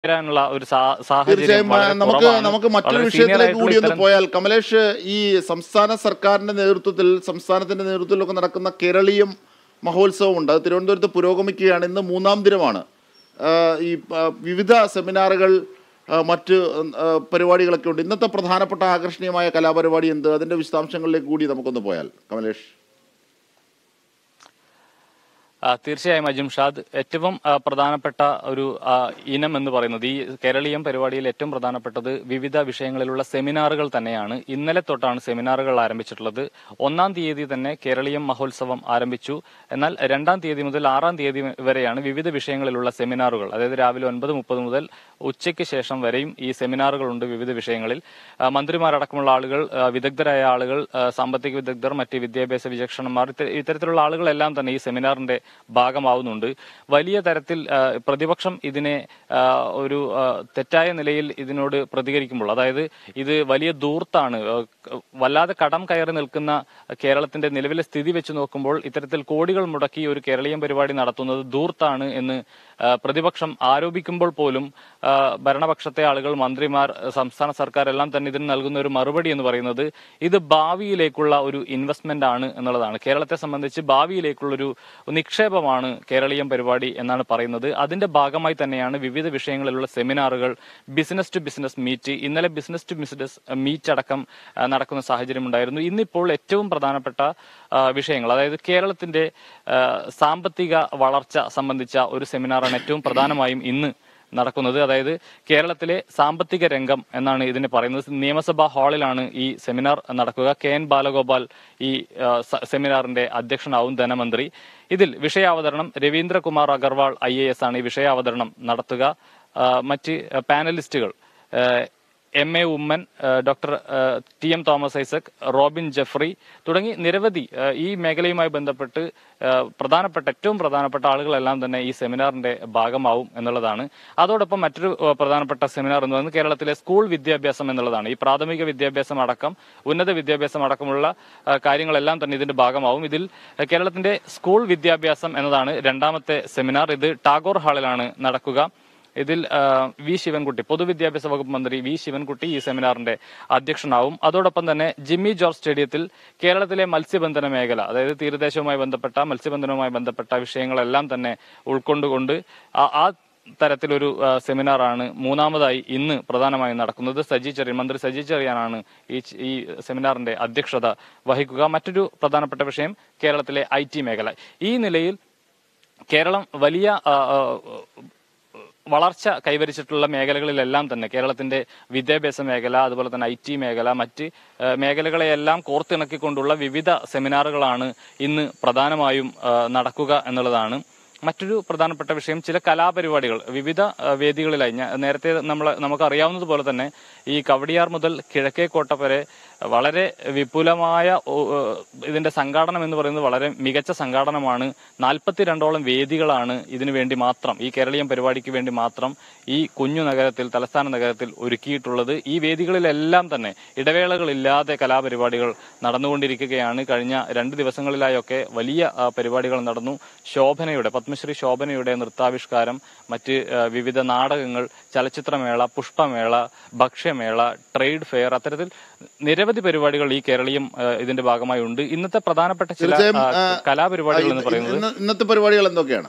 വരാനുള്ള ഒരു സാ- സാഹചര്യം തീർച്ചയായും ആ, വളരെ നമുക്ക് കുറവാണ്. നമുക്ക് മറ്റൊരു വളരെ വിഷയത്തിലേക്ക് senior കൂടി ഒന്ന് ആയിട്ടുള്ള പോയാൽ കമലേഷ് ഈ സംസ്ഥാന സർക്കാരിന്റെ നേതൃത്വത്തിൽ സംസ്ഥാനത്തിന്റെ നേതൃത്വത്തിലൊക്കെ നടക്കുന്ന കേരളീയം മഹോത്സവം ഉണ്ട് അത് തിരുവനന്തപുരത്ത് പുരോഗമിക്കുകയാണ് ഇന്ന് മൂന്നാം ദിനമാണ് ആ, ഈ ആ, വിവിധ സെമിനാറുകൾ ആ, മറ്റ് ആ, പരിപാടികളൊക്കെ ഉണ്ട് ഇന്നത്തെ പ്രധാനപ്പെട്ട ആകർഷണീയമായ കലാപരിപാടി എന്ത് അതിന്റെ വിശദാംശങ്ങളിലേക്ക് കൂടി നമുക്കൊന്ന് പോയാൽ കമലേഷ് ആ, തീർച്ചയായും അജിം ഷാദ് ഏറ്റവും ആ, പ്രധാനപ്പെട്ട ഒരു ആ, ഇനം എന്ന് പറയുന്നത് ഈ കേരളീയം പരിപാടിയിൽ ഏറ്റവും പ്രധാനപ്പെട്ടത് വിവിധ വിഷയങ്ങളിലുള്ള സെമിനാറുകൾ തന്നെയാണ് ഇന്നലെ തൊട്ടാണ് സെമിനാറുകൾ ആരംഭിച്ചിട്ടുള്ളത് ഒന്നാം തീയതി തന്നെ കേരളീയം മഹോത്സവം ആരംഭിച്ചു എന്നാൽ രണ്ടാം തീയതി മുതൽ ആറാം തീയതി വരെയാണ് വിവിധ വിഷയങ്ങളിലുള്ള സെമിനാറുകൾ അതായത് രാവിലെ ഒൻപത് മുപ്പത് മുതൽ ഉച്ചയ്ക്ക് ശേഷം വരെയും ഈ സെമിനാറുകളുണ്ട് വിവിധ വിഷയങ്ങളിൽ ആ, മന്ത്രിമാരടക്കമുള്ള ആളുകൾ ആ, വിദഗ്ധരായ ആളുകൾ ആ, സാമ്പത്തിക വിദഗ്ധർ മറ്റ് വിദ്യാഭ്യാസ വിചക്ഷണന്മാർ ഇത്ത- ഇത്തരത്തിലുള്ള ആളുകളെല്ലാം തന്നെ ഈ സെമിനാറിന്റെ ഭാഗമാവുന്നുണ്ട് വലിയ തരത്തിൽ ആ, പ്രതിപക്ഷം ഇതിനെ ആ, ഒരു ആ, തെറ്റായ നിലയിൽ ഇതിനോട് പ്രതികരിക്കുമ്പോൾ അതായത് ഇത് വലിയ ദൂർത്താണ് ആ, ക- വല്ലാതെ കടം കയറി നിൽക്കുന്ന കേരളത്തിന്റെ നിലവിലെ സ്ഥിതി വെച്ച് നോക്കുമ്പോൾ ഇത്തരത്തിൽ കോടികൾ മുടക്കി ഒരു കേരളീയം പരിപാടി നടത്തുന്നത് ദൂർത്താണ് എന്ന് ആ, പ്രതിപക്ഷം ആരോപിക്കുമ്പോൾ പോലും ആ, ഭരണപക്ഷത്തെ ആളുകൾ മന്ത്രിമാർ സംസ്ഥാന സർക്കാർ എല്ലാം തന്നെ ഇതിന് നൽകുന്ന ഒരു മറുപടി എന്ന് പറയുന്നത് ഇത് ഭാവിയിലേക്കുള്ള ഒരു ഇൻവെസ്റ്റ്മെന്റ് ആണ് എന്നുള്ളതാണ് കേരളത്തെ സംബന്ധിച്ച് ഭാവിയിലേക്കുള്ള ഒരു നിക്ഷേപമാണ് കേരളീയം പരിപാടി എന്നാണ് പറയുന്നത് അതിന്റെ ഭാഗമായി തന്നെയാണ് വിവിധ വിഷയങ്ങളിലുള്ള സെമിനാറുകൾ ബിസിനസ് ടു ബിസിനസ് മീറ്റ് ഇന്നലെ ബിസിനസ് ടു ബിസിനസ് മീറ്റ് അടക്കം ആ, നടക്കുന്ന സാഹചര്യം ഉണ്ടായിരുന്നു ഇന്നിപ്പോൾ ഏറ്റവും പ്രധാനപ്പെട്ട ആ, വിഷയങ്ങൾ അതായത് കേരളത്തിന്റെ ആ, സാമ്പത്തിക വളർച്ച സംബന്ധിച്ച ഒരു സെമിനാറാണ് ഏറ്റവും പ്രധാനമായും ഇന്ന് നടക്കുന്നത് അതായത് കേരളത്തിലെ സാമ്പത്തിക രംഗം എന്നാണ് ഇതിനെ പറയുന്നത് നിയമസഭാ ഹാളിലാണ് ഈ സെമിനാർ നടക്കുക കെ എൻ ബാലഗോപാൽ ഈ ആ, സ- സെമിനാറിന്റെ അധ്യക്ഷനാവും ധനമന്ത്രി ഇതിൽ വിഷയാവതരണം Ravindrakumar Agarwal I A S ആണ് ഈ വിഷയാവതരണം നടത്തുക ആ, മറ്റ് പാനലിസ്റ്റുകൾ ആ, എം എ ഉമ്മൻ ആ, ഡോക്ടർ ആ, T M Thomas Isaac Robin Jeffrey തുടങ്ങി നിരവധി ആ, ഈ മേഖലയുമായി ബന്ധപ്പെട്ട് ആ, പ്രധാനപ്പെട്ട ഏറ്റവും പ്രധാനപ്പെട്ട ആളുകളെല്ലാം തന്നെ ഈ സെമിനാറിന്റെ ഭാഗമാവും എന്നുള്ളതാണ് അതോടൊപ്പം മറ്റൊരു ആ, പ്രധാനപ്പെട്ട സെമിനാർ എന്ന് പറയുന്നത് കേരളത്തിലെ സ്കൂൾ വിദ്യാഭ്യാസം എന്നുള്ളതാണ് ഈ പ്രാഥമിക വിദ്യാഭ്യാസം അടക്കം ഉന്നത വിദ്യാഭ്യാസം അടക്കമുള്ള ആ, കാര്യങ്ങളെല്ലാം തന്നെ ഇതിന്റെ ഭാഗമാവും ഇതിൽ ആ, കേരളത്തിന്റെ സ്കൂൾ വിദ്യാഭ്യാസം എന്നതാണ് രണ്ടാമത്തെ സെമിനാർ ഇത് ടാഗോർ ഹാളിലാണ് നടക്കുക ഇതിൽ ആ, വി ശിവൻകുട്ടി പൊതുവിദ്യാഭ്യാസ വകുപ്പ് മന്ത്രി വി ശിവൻകുട്ടി ഈ സെമിനാറിന്റെ അധ്യക്ഷനാവും അതോടൊപ്പം തന്നെ ജിമ്മി ജോർജ് സ്റ്റേഡിയത്തിൽ കേരളത്തിലെ മത്സ്യബന്ധന മേഖല അതായത് തീരദേശവുമായി ബന്ധപ്പെട്ട മത്സ്യബന്ധനവുമായി ബന്ധപ്പെട്ട വിഷയങ്ങളെല്ലാം തന്നെ ഉൾക്കൊണ്ടുകൊണ്ട് ആ- ആ തരത്തിലൊരു ആ, സെമിനാറാണ് മൂന്നാമതായി ഇന്ന് പ്രധാനമായും നടക്കുന്നത് സജി ചെറിയൻ മന്ത്രി സജി ചെറിയാനാണ് ഈ ച- ഈ സെമിനാറിന്റെ അധ്യക്ഷത വഹിക്കുക മറ്റൊരു പ്രധാനപ്പെട്ട വിഷയം കേരളത്തിലെ ഐ ടി മേഖല ഈ നിലയിൽ കേരളം വലിയ ആ, ആ, വളർച്ച കൈവരിച്ചിട്ടുള്ള മേഖലകളിലെല്ലാം തന്നെ കേരളത്തിന്റെ വിദ്യാഭ്യാസ മേഖല അതുപോലെ തന്നെ ഐ ടി മേഖല മറ്റ് ആ, മേഖലകളെയെല്ലാം കോർത്തിണക്കിക്കൊണ്ടുള്ള വിവിധ സെമിനാറുകളാണ് ഇന്ന് പ്രധാനമായും ആ, നടക്കുക എന്നുള്ളതാണ് മറ്റൊരു പ്രധാനപ്പെട്ട വിഷയം ചില കലാപരിപാടികൾ വിവിധ ആ, വേദികളിലായി ഞാൻ നേരത്തെ നമ്മൾ നമുക്ക് അറിയാവുന്നതുപോലെ തന്നെ ഈ കവടിയാർ മുതൽ കിഴക്കേക്കോട്ട വരെ വളരെ വിപുലമായ ഓ, ഏ, ഇതിന്റെ സംഘാടനം എന്ന് പറയുന്നത് വളരെ മികച്ച സംഘാടനമാണ് നാൽപ്പത്തിരണ്ടോളം വേദികളാണ് ഇതിനു വേണ്ടി മാത്രം ഈ കേരളീയം പരിപാടിക്ക് വേണ്ടി മാത്രം ഈ കുഞ്ഞു നഗരത്തിൽ തലസ്ഥാന നഗരത്തിൽ ഒരുക്കിയിട്ടുള്ളത് ഈ വേദികളിലെല്ലാം തന്നെ ഇടവേളകളില്ലാതെ കലാപരിപാടികൾ നടന്നുകൊണ്ടിരിക്കുകയാണ് കഴിഞ്ഞ രണ്ട് ദിവസങ്ങളിലായൊക്കെ വലിയ ആ, പരിപാടികൾ നടന്നു ശോഭനയുടെ പത്മശ്രീ ശോഭനയുടെ നൃത്താവിഷ്കാരം മറ്റ് ആ, വിവിധ നാടകങ്ങൾ ചലച്ചിത്രമേള പുഷ്പമേള ഭക്ഷ്യമേള ട്രേഡ് ഫെയർ അത്തരത്തിൽ നിരവധി പരിപാടികൾ ഈ കേരളീയം ആ, ഇതിന്റെ ഭാഗമായി ഉണ്ട് ഇന്നത്തെ പ്രധാനപ്പെട്ട ചില തീർച്ചയായും ആ, ആ, കലാപരിപാടികൾ എന്ന് ഇന്ന് പറയുന്നത് ഇന്ന് ഇന്നത്തെ പരിപാടികൾ എന്തൊക്കെയാണ്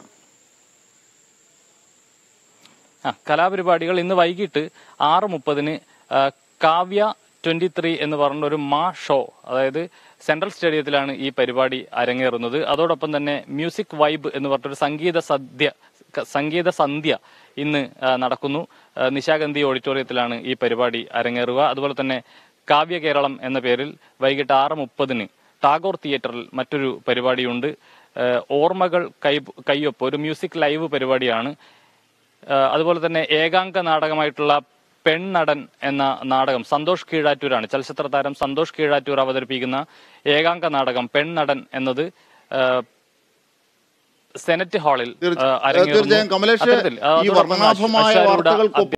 ആ കലാപരിപാടികൾ ഇന്ന് വൈകിട്ട് ആറ് മുപ്പതിന് കാവ്യ ട്വന്റി ത്രീ എന്ന് പറഞ്ഞ ഒരു മാ ഷോ അതായത് സെൻട്രൽ സ്റ്റേഡിയത്തിലാണ് ഈ പരിപാടി അരങ്ങേറുന്നത് അതോടൊപ്പം തന്നെ മ്യൂസിക് വൈബ് എന്ന് പറഞ്ഞൊരു സംഗീത സദ്യ ക- സംഗീത സന്ധ്യ ഇന്ന് ആ, നടക്കുന്നു ആ, നിശാഗന്ധി ഓഡിറ്റോറിയത്തിലാണ് ഈ പരിപാടി അരങ്ങേറുക അതുപോലെ തന്നെ കാവ്യ കേരളം എന്ന പേരിൽ വൈകിട്ട് ആറ് മുപ്പതിന് ടാഗോർ തിയേറ്ററിൽ മറ്റൊരു പരിപാടിയുണ്ട് ആ, ഓർമ്മകൾ കൈ കയ്യൊപ്പ് ഒരു മ്യൂസിക് ലൈവ് പരിപാടിയാണ് ആഹ് അതുപോലെ തന്നെ ഏകാംഗ നാടകമായിട്ടുള്ള പെൺനടൻ എന്ന നാടകം സന്തോഷ് കീഴാറ്റൂരാണ് ചലച്ചിത്ര താരം സന്തോഷ് കീഴാറ്റൂർ അവതരിപ്പിക്കുന്ന ഏകാംഗ നാടകം പെൺനടൻ എന്നത് ആഹ് സെനറ്റ് ഹാളിൽ തീർച്ച- ആഹ് അരങ്ങേറുന്നു. തീർച്ചയായും കമലേഷ് അത്തരത്തിൽ, ആഹ് ഈ അതോടൊപ്പം വർണ്ണാഭമായ അശ്വാരൂഢ വാർത്തകൾക്കൊപ്പം